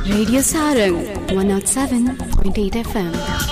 Radio Sarang 107.8 FM.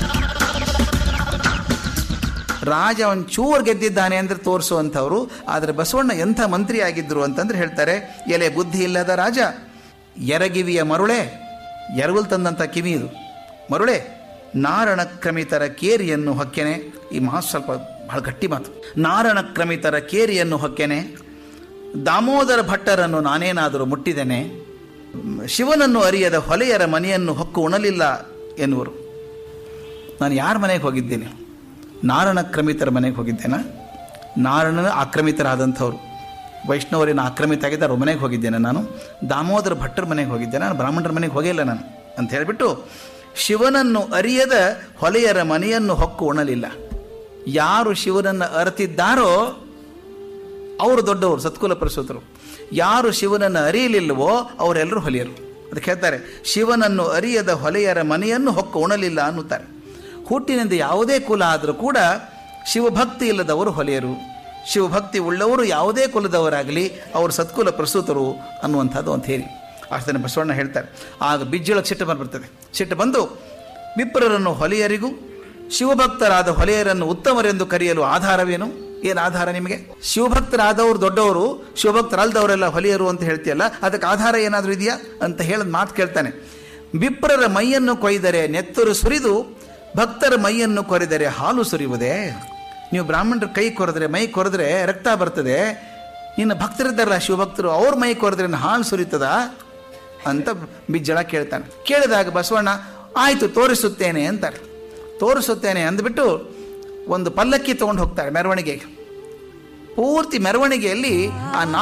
ರಾಜ ಒಂಚೂರು ಗೆದ್ದಿದ್ದಾನೆ ಅಂದ್ರೆ ತೋರಿಸುವಂಥವ್ರು ಆದರೆ ಬಸವಣ್ಣ ಎಂಥ ಮಂತ್ರಿ ಆಗಿದ್ರು ಅಂತಂದ್ರೆ ಹೇಳ್ತಾರೆ ಎಲೆ ಬುದ್ಧಿ ಇಲ್ಲದ ರಾಜ ಎರಗಿವಿಯ ಮರುಳೆ ಎರಗುಲ್ ತಂದಂಥ ಕಿವಿ ಇದು ಮರುಳೆ ನಾರಣ ಕ್ರಮಿತರ ಕೇರಿಯನ್ನು ಹೊಕ್ಕೆನೆ ಈ ಮಾತು ಸ್ವಲ್ಪ ಬಹಳ ಗಟ್ಟಿ ಮಾತು ನಾರಣ ಕ್ರಮಿತರ ಕೇರಿಯನ್ನು ಹೊಕ್ಕೆನೆ ದಾಮೋದರ ಭಟ್ಟರನ್ನು ನಾನೇನಾದರೂ ಮುಟ್ಟಿದ್ದೇನೆ ಶಿವನನ್ನು ಅರಿಯದ ಹೊಲೆಯರ ಮನೆಯನ್ನು ಹೊಕ್ಕು ಉಣಲಿಲ್ಲ ಎನ್ನುವರು ನಾನು ಯಾರ ಮನೆಗೆ ಹೋಗಿದ್ದೀನಿ ನಾರಣ ಕ್ರಮಿತರ ಮನೆಗೆ ಹೋಗಿದ್ದೇನೆ ನಾರಣನ ಆಕ್ರಮಿತರಾದಂಥವ್ರು ವೈಷ್ಣವರಿನ ಆಕ್ರಮಿತ ಆಗಿದ್ದ ಅವ್ರ ಮನೆಗೆ ಹೋಗಿದ್ದೇನೆ ನಾನು ದಾಮೋದರ ಭಟ್ಟರ ಮನೆಗೆ ಹೋಗಿದ್ದೇನೆ ನಾನು ಬ್ರಾಹ್ಮಣರ ಮನೆಗೆ ಹೋಗಿಲ್ಲ ನಾನು ಅಂತ ಹೇಳಿಬಿಟ್ಟು ಶಿವನನ್ನು ಅರಿಯದ ಹೊಲೆಯರ ಮನೆಯನ್ನು ಹೊಕ್ಕು ಉಣಲಿಲ್ಲ ಯಾರು ಶಿವನನ್ನು ಅರತಿದ್ದಾರೋ ಅವರು ದೊಡ್ಡವರು ಸತ್ಕುಲ ಪ್ರಸೂತರು ಯಾರು ಶಿವನನ್ನು ಅರಿಯಲಿಲ್ಲವೋ ಅವರೆಲ್ಲರೂ ಹೊಲೆಯರು ಅದಕ್ಕೆ ಹೇಳ್ತಾರೆ ಶಿವನನ್ನು ಅರಿಯದ ಹೊಲೆಯರ ಮನೆಯನ್ನು ಹೊಕ್ಕು ಉಣಲಿಲ್ಲ ಅನ್ನುತ್ತಾರೆ ಹುಟ್ಟಿನಿಂದ ಯಾವುದೇ ಕುಲ ಆದರೂ ಕೂಡ ಶಿವಭಕ್ತಿ ಇಲ್ಲದವರು ಹೊಲೆಯರು ಶಿವಭಕ್ತಿ ಉಳ್ಳವರು ಯಾವುದೇ ಕುಲದವರಾಗಲಿ ಅವರು ಸತ್ಕುಲ ಪ್ರಸೂತರು ಅನ್ನುವಂಥದ್ದು ಅಂತ ಹೇಳಿ ಅಷ್ಟನ್ನು ಬಸವಣ್ಣ ಹೇಳ್ತಾರೆ ಆಗ ಬಿಜ್ಜಳಕ್ಕೆ ಸಿಟ್ಟು ಬಂದ್ಬಿಡ್ತದೆ ಸಿಟ್ಟು ಬಂದು ವಿಪ್ರರನ್ನು ಹೊಲೆಯರಿಗೂ ಶಿವಭಕ್ತರಾದ ಹೊಲೆಯರನ್ನು ಉತ್ತಮರೆಂದು ಕರೆಯಲು ಆಧಾರವೇನು ಏನು ಆಧಾರ ನಿಮಗೆ ಶಿವಭಕ್ತರಾದವರು ದೊಡ್ಡವರು ಶಿವಭಕ್ತರಲ್ದವರೆಲ್ಲ ಹೊಲೆಯರು ಅಂತ ಹೇಳ್ತೀಯಲ್ಲ ಅದಕ್ಕೆ ಆಧಾರ ಏನಾದರೂ ಇದೆಯಾ ಅಂತ ಹೇಳದ್ ಮಾತು ಕೇಳ್ತಾನೆ ವಿಪ್ರರ ಮೈಯನ್ನು ಕೊಯ್ದರೆ ನೆತ್ತರು ಸುರಿದು ಭಕ್ತರ ಮೈಯನ್ನು ಕೊರೆದರೆ ಹಾಲು ಸುರಿಯುವುದೇ ನೀವು ಬ್ರಾಹ್ಮಣರ ಕೈ ಕೊರೆದ್ರೆ ಮೈ ಕೊರೆದ್ರೆ ರಕ್ತ ಬರ್ತದೆ ಇನ್ನು ಭಕ್ತರಿದ್ದಾರಲ್ಲ ಶಿವಭಕ್ತರು ಅವ್ರ ಮೈ ಕೊರೆದ್ರೆ ಹಾಲು ಸುರಿತದ ಅಂತ ಬಿಜ್ಜಳ ಕೇಳ್ತಾನೆ ಕೇಳಿದಾಗ ಬಸವಣ್ಣ ಆಯಿತು ತೋರಿಸುತ್ತೇನೆ ಅಂತಾರೆ ತೋರಿಸುತ್ತೇನೆ ಅಂದ್ಬಿಟ್ಟು ಒಂದು ಪಲ್ಲಕ್ಕಿ ತೊಗೊಂಡು ಹೋಗ್ತಾರೆ ಮೆರವಣಿಗೆಗೆ ಪೂರ್ತಿ ಮೆರವಣಿಗೆಯಲ್ಲಿ ಆ